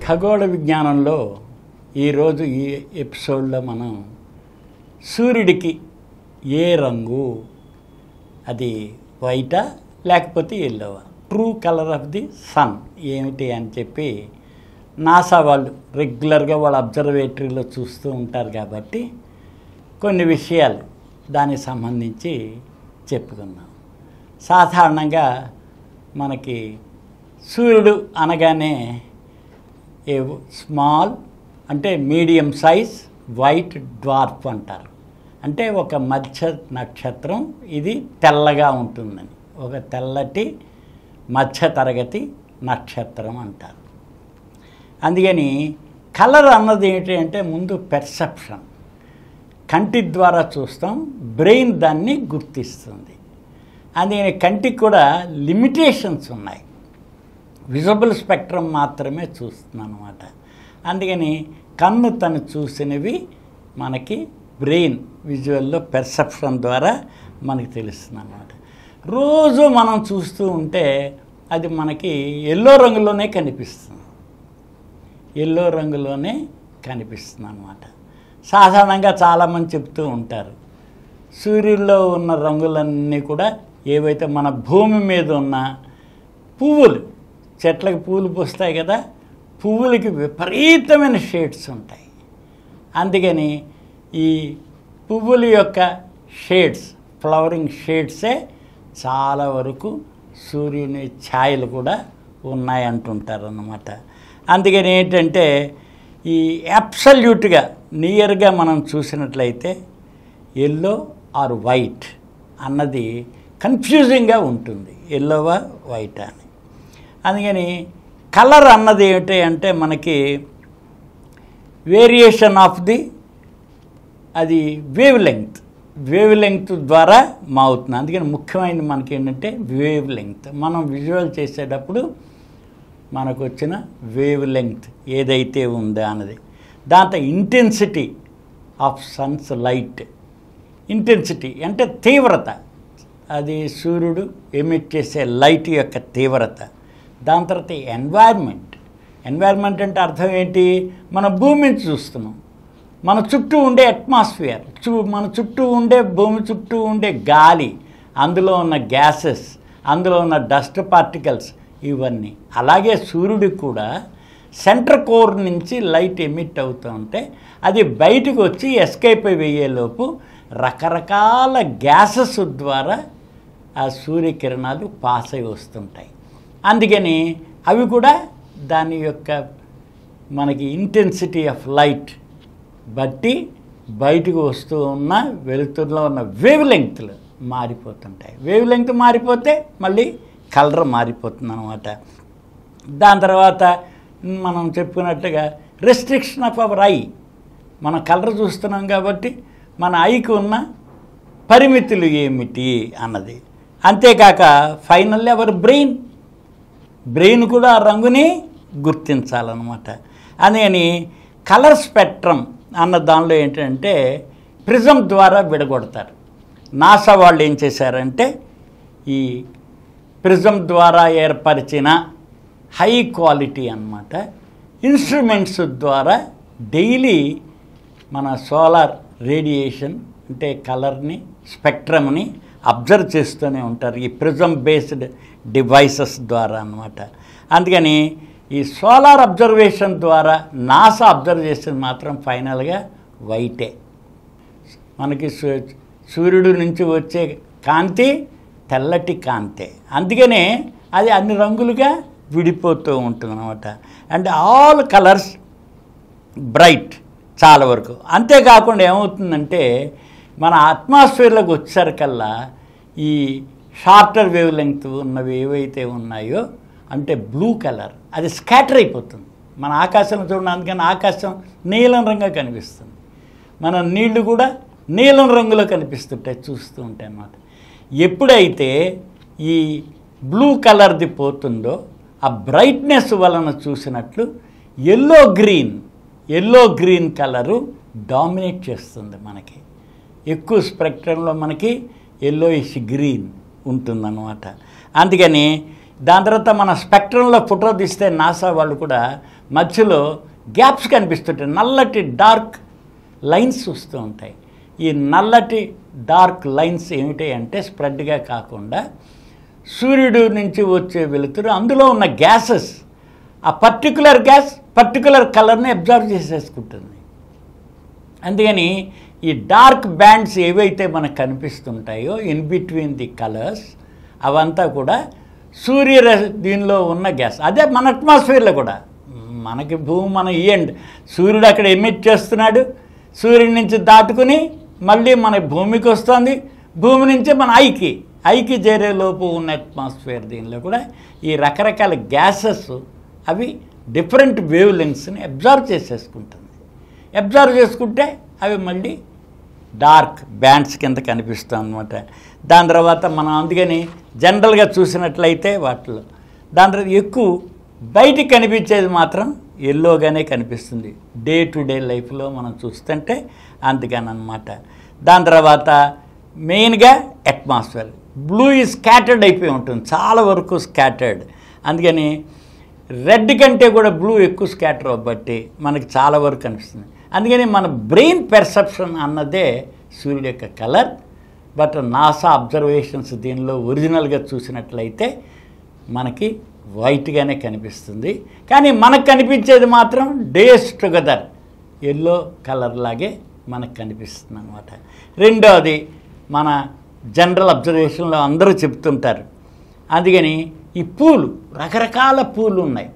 ఖగోళ విజ్ఞానంలో ఈరోజు ఈ ఎపిసోడ్లో మనం సూర్యుడికి ఏ రంగు అది వైటా లేకపోతే ఎల్లోవా true colour of the sun ఏమిటి అని చెప్పి నాసా వాళ్ళు రెగ్యులర్గా వాళ్ళ అబ్జర్వేటరీలో చూస్తూ ఉంటారు కాబట్టి కొన్ని విషయాలు దానికి సంబంధించి చెప్పుకున్నాం సాధారణంగా మనకి సూర్యుడు అనగానే ఏ స్మాల్ అంటే మీడియం సైజ్ వైట్ డ్వార్ఫ్ అంటారు అంటే ఒక మధ్య నక్షత్రం ఇది తెల్లగా ఉంటుందని ఒక తెల్లటి మధ్య తరగతి నక్షత్రం అంటారు అందుకని కలర్ అన్నది ఏంటి అంటే ముందు పెర్సెప్షన్ కంటి ద్వారా చూస్తాం బ్రెయిన్ దాన్ని గుర్తిస్తుంది అందుకని కంటికి కూడా లిమిటేషన్స్ ఉన్నాయి విజబుల్ స్పెక్ట్రమ్ మాత్రమే చూస్తుంది అనమాట అందుకని కన్ను తను చూసినవి మనకి బ్రెయిన్ విజువల్లో పెర్సెప్షన్ ద్వారా మనకి తెలుస్తుంది అనమాట రోజు మనం చూస్తూ ఉంటే అది మనకి ఎల్లో రంగులోనే కనిపిస్తుంది ఎల్లో రంగులోనే కనిపిస్తుంది అనమాట సాధారణంగా చాలామంది చెప్తూ ఉంటారు సూర్యుల్లో ఉన్న రంగులన్నీ కూడా ఏవైతే మన భూమి మీద ఉన్న పువ్వులు చెట్లకు పువ్వులు పూస్తాయి కదా పువ్వులకి విపరీతమైన షేడ్స్ ఉంటాయి అందుకని ఈ పువ్వుల యొక్క షేడ్స్ ఫ్లవరింగ్ షేడ్సే చాలా వరకు సూర్యుని ఛాయలు కూడా ఉన్నాయంటుంటారు అన్నమాట అందుకని ఏంటంటే ఈ అబ్సల్యూట్గా నియర్గా మనం చూసినట్లయితే ఎల్లో ఆర్ వైట్ అన్నది కన్ఫ్యూజింగ్గా ఉంటుంది ఎల్లోవా వైట్ అని అందుకని కలర్ అన్నది ఏమిటి అంటే మనకి వేరియేషన్ ఆఫ్ ది అది వేవ్ లెంగ్త్ వేవ్ లెంగ్త్ ద్వారా మావుతుంది అందుకని ముఖ్యమైనది మనకి ఏంటంటే వేవ్ లెంగ్త్ మనం విజువల్ చేసేటప్పుడు మనకు వచ్చిన వేవ్ లెంగ్త్ ఏదైతే ఉందో అన్నది దాంతో intensity of sun's light intensity అంటే తీవ్రత అది సూర్యుడు ఎమిట్ చేసే లైట్ యొక్క తీవ్రత దాని తర్వాత ఎన్వైర్న్మెంట్ ఎన్వైర్న్మెంట్ అంటే అర్థం ఏంటి మన భూమిని చూస్తున్నాం మన చుట్టూ ఉండే అట్మాస్ఫియర్ చూ మన చుట్టూ ఉండే భూమి చుట్టూ ఉండే గాలి అందులో ఉన్న గ్యాసెస్ అందులో ఉన్న డస్ట్ పార్టికల్స్ ఇవన్నీ అలాగే సూర్యుడికి కూడా సెంటర్ కోర్ నుంచి లైట్ ఎమిట్ అవుతూ ఉంటే అది బయటకు వచ్చి ఎస్కేప్ అయ్యేలోపు రకరకాల గ్యాసెస్ ద్వారా ఆ సూర్యకిరణాలు పాస్ అయి వస్తుంటాయి అందుకని అవి కూడా దాని యొక్క మనకి ఇంటెన్సిటీ ఆఫ్ లైట్ బట్టి బయటకు వస్తూ ఉన్న వెలుతురులో ఉన్న వేవ్ లెంగ్త్లు మారిపోతుంటాయి వేవ్ లెంగ్త్ మారిపోతే మళ్ళీ కలర్ మారిపోతుంది అనమాట దాని తర్వాత మనం చెప్పుకున్నట్టుగా రెస్ట్రిక్షన్ ఆఫ్ అవర్ ఐ మనం కలర్ చూస్తున్నాం కాబట్టి మన ఐకి ఉన్న పరిమితులు ఏమిటి అన్నది అంతేకాక ఫైనల్లీ అవర్ బ్రెయిన్ బ్రెయిన్ కూడా ఆ రంగుని గుర్తించాలన్నమాట అందుకని కలర్ స్పెక్ట్రమ్ అన్న దానిలో ఏంటంటే ప్రిజం ద్వారా విడగొడతారు నాసా వాళ్ళు ఏం చేశారంటే ఈ ప్రిజం ద్వారా ఏర్పరిచిన హై క్వాలిటీ అన్నమాట ఇన్స్ట్రుమెంట్స్ ద్వారా డైలీ మన సోలార్ రేడియేషన్ అంటే కలర్ని స్పెక్ట్రమ్ని అబ్జర్వ్ చేస్తూనే ఉంటారు ఈ ప్రిజం బేస్డ్ డివైసెస్ ద్వారా అన్నమాట అందుకని ఈ సోలార్ అబ్జర్వేషన్ ద్వారా నాసా అబ్జర్వ్ చేసేది మాత్రం ఫైనల్గా వైటే మనకి సూ- సూర్యుడి నుంచి వచ్చే కాంతి తెల్లటి కాంతే అందుకనే అది అన్ని రంగులుగా విడిపోతూ ఉంటుంది అనమాట అండ్ ఆల్ కలర్స్ బ్రైట్ చాలా వరకు అంతేకాకుండా ఏమవుతుందంటే మన అట్మాస్ఫియర్లోకి వచ్చేసరికల్లా ఈ షార్టర్ వేవ్ లెంగ్త్ ఉన్నవి ఏవైతే ఉన్నాయో అంటే బ్లూ కలర్ అది స్కాటర్ అయిపోతుంది మన ఆకాశంలో చూడండి అందుకని ఆకాశం నీలం రంగుగా కనిపిస్తుంది మన నీళ్లు కూడా నీలం రంగులో కనిపిస్తుంటాయి చూస్తూ ఉంటాయి అన్నమాట ఎప్పుడైతే ఈ బ్లూ కలర్ది పోతుందో ఆ బ్రైట్నెస్ వలన చూసినట్లు yellow green yellow green colour dominate చేస్తుంది మనకి ఎక్కువ స్పెక్ట్రంలో మనకి ఎల్లోయిష్ గ్రీన్ ఉంటుందన్నమాట అందుకని దాని తర్వాత మన స్పెక్ట్రంలో ఫోటో తీస్తే నాసా వాళ్ళు కూడా మధ్యలో గ్యాప్స్ కనిపిస్తుంటాయి నల్లటి డార్క్ లైన్స్ వస్తూ ఉంటాయి ఈ నల్లటి డార్క్ లైన్స్ ఏమిటి అంటే స్ప్రెడ్గా కాకుండా సూర్యుడు నుంచి వచ్చే వెలుతురు అందులో ఉన్న గ్యాసెస్ ఆ పర్టికులర్ గ్యాస్ పర్టికులర్ కలర్ని అబ్జర్వ్ చేసేసుకుంటుంది అందుకని ఈ డార్క్ బ్యాండ్స్ ఏవైతే మనకు కనిపిస్తుంటాయో ఇన్ బిట్వీన్ ది కలర్స్ అవంతా కూడా సూర్య రశ్- దీనిలో ఉన్న గ్యాస్ అదే మన అట్మాస్ఫియర్లో కూడా మనకి భూమి మన ఎండ్ సూర్యుడు అక్కడ ఎమిట్ చేస్తున్నాడు సూర్యుడి నుంచి దాటుకుని మళ్ళీ మన భూమికి వస్తుంది భూమి నుంచి మన ఐకి ఐకి చేరేలోపు ఉన్న అట్మాస్ఫియర్ దీనిలో కూడా ఈ రకరకాల గ్యాసెస్ అవి డిఫరెంట్ వేవ్ లెంగ్స్ని అబ్జర్వ్ చేసేసుకుంటుంది అబ్జర్వ్ చేసుకుంటే అవి మళ్ళీ డార్క్ బ్యాండ్స్ కింద కనిపిస్తాం అనమాట దాని తర్వాత మనం అందుకని జనరల్గా చూసినట్లయితే వాటిలో దాని తర్వాత ఎక్కువ బయటికి కనిపించేది మాత్రం ఎల్లోగానే కనిపిస్తుంది డే టు డే లైఫ్లో మనం చూస్తుంటే అందుకని అనమాట దాని తర్వాత మెయిన్గా అట్మాస్ఫియర్ బ్లూ ఈ స్కాటర్డ్ అయిపోయి ఉంటుంది చాలా వరకు స్కాటర్డ్ అందుకని రెడ్ కంటే కూడా బ్లూ ఎక్కువ స్కాటర్ అవ్వబట్టి మనకి చాలా వరకు కనిపిస్తుంది అందుకని మన బ్రెయిన్ పెర్సెప్షన్ అన్నదే సూర్యుడు యొక్క కలర్ బట్ నాసా అబ్జర్వేషన్స్ దీనిలో ఒరిజినల్గా చూసినట్లయితే మనకి వైట్గానే కనిపిస్తుంది కానీ మనకు కనిపించేది మాత్రం డేస్ టుగెదర్ ఎల్లో కలర్ లాగే మనకు కనిపిస్తుంది అనమాట రెండవది మన జనరల్ అబ్జర్వేషన్లో అందరూ చెప్తుంటారు అందుకని ఈ పూలు రకరకాల పూలు ఉన్నాయి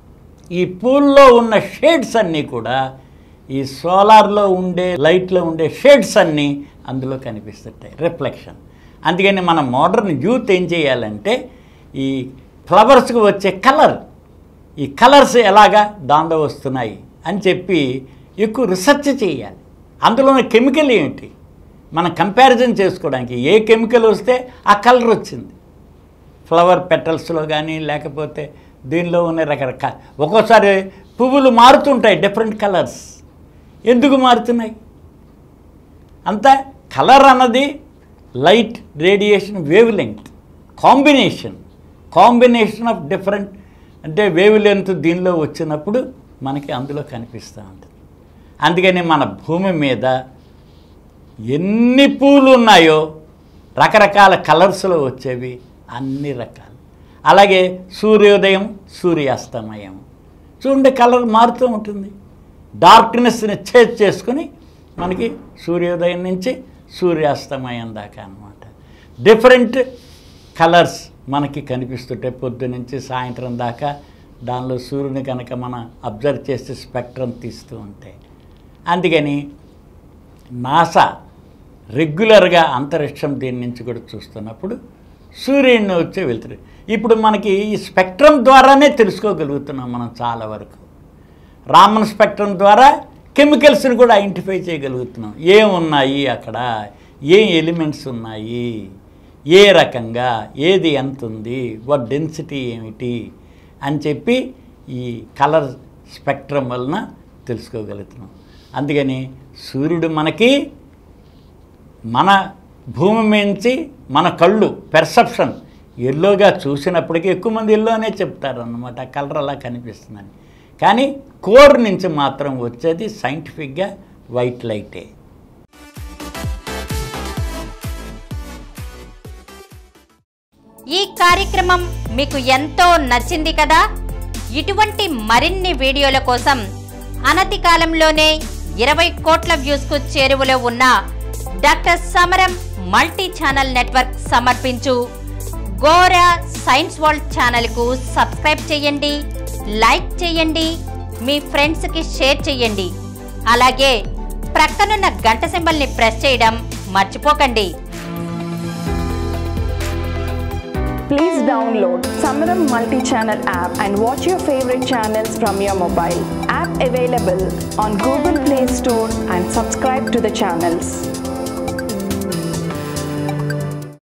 ఈ పూల్లో ఉన్న షేడ్స్ అన్నీ కూడా ఈ సోలార్లో ఉండే లైట్లో ఉండే షేడ్స్ అన్నీ అందులో కనిపిస్తుంటాయి రిఫ్లెక్షన్ అందుకని మన మోడర్న్ యూత్ ఏం చేయాలంటే ఈ ఫ్లవర్స్కి వచ్చే కలర్ ఈ కలర్స్ ఎలాగా దానిలో వస్తున్నాయి అని చెప్పి ఎక్కువ రీసెర్చ్ చేయాలి అందులోని కెమికల్ ఏమిటి మనం కంపారిజన్ చేసుకోవడానికి ఏ కెమికల్ వస్తే ఆ కలర్ వచ్చింది ఫ్లవర్ పెటల్స్లో కానీ లేకపోతే దీనిలో ఉన్న రకరకాల ఒక్కోసారి పువ్వులు మారుతుంటాయి డిఫరెంట్ కలర్స్ ఎందుకు మారుతున్నాయి అంతా కలర్ అన్నది light radiation wavelength combination combination of different అంటే వేవ్ లెంత్ దీనిలో వచ్చినప్పుడు మనకి అందులో కనిపిస్తూ ఉంటుంది అందుకని మన భూమి మీద ఎన్ని పూలు ఉన్నాయో రకరకాల కలర్స్లో వచ్చేవి అన్ని రకాలు అలాగే సూర్యోదయం సూర్యాస్తమయం చూడండి కలర్ మారుతూ ఉంటుంది డార్క్నెస్ని చేజ్ చేసుకుని మనకి సూర్యోదయం నుంచి సూర్యాస్తమయం దాకా అన్నమాట డిఫరెంట్ కలర్స్ మనకి కనిపిస్తుంటాయి పొద్దు నుంచి సాయంత్రం దాకా దానిలో సూర్యుని కనుక మనం అబ్జర్వ్ చేస్తే స్పెక్ట్రం తీస్తూ ఉంటాయి అందుకని నాసా రెగ్యులర్గా అంతరిక్షం దీని నుంచి కూడా చూస్తున్నప్పుడు సూర్యుడిని వచ్చే వెళ్తారు ఇప్పుడు మనకి ఈ స్పెక్ట్రం ద్వారానే తెలుసుకోగలుగుతున్నాం మనం చాలా వరకు రామన్ స్పెక్ట్రం ద్వారా కెమికల్స్ని కూడా ఐడెంటిఫై చేయగలుగుతున్నాం ఏం ఉన్నాయి అక్కడ ఏం ఎలిమెంట్స్ ఉన్నాయి ఏ రకంగా ఏది ఎంత ఉంది వాట్ డెన్సిటీ ఏమిటి అని చెప్పి ఈ కలర్ స్పెక్ట్రం వలన తెలుసుకోగలుగుతున్నాం అందుకని సూర్యుడు మనకి మన భూమి మించి మన కళ్ళు పెర్సెప్షన్ ఎల్లోగా చూసినప్పటికీ ఎక్కువ మంది ఎల్లోనే చెప్తారు అన్నమాట ఆ కలర్ అలా కనిపిస్తుందని కానీ కోర్ నుంచి మాత్రం వచ్చేది సైంటిఫిక్గా వైట్ లైటే ఈ కార్యక్రమం మీకు ఎంతో నచ్చింది కదా ఇటువంటి మరిన్ని వీడియోల కోసం అనతి కాలంలోనే ఇరవై కోట్ల వ్యూస్ కు చేరువలో ఉన్న డాక్టర్ సమరం మల్టీ ఛానల్ నెట్వర్క్ సమర్పించు గోరా సైన్స్ వరల్డ్ ఛానల్ కు సబ్స్క్రైబ్ చేయండి లైక్ చేయండి మీ ఫ్రెండ్స్ కి షేర్ చేయండి అలాగే ప్రక్కనున్న గంట సింబల్ ని ప్రెస్ చేయడం మర్చిపోకండి Please download Samaram multi-channel app and watch your favorite channels from your mobile. App available on Google Play Store and subscribe to the channels.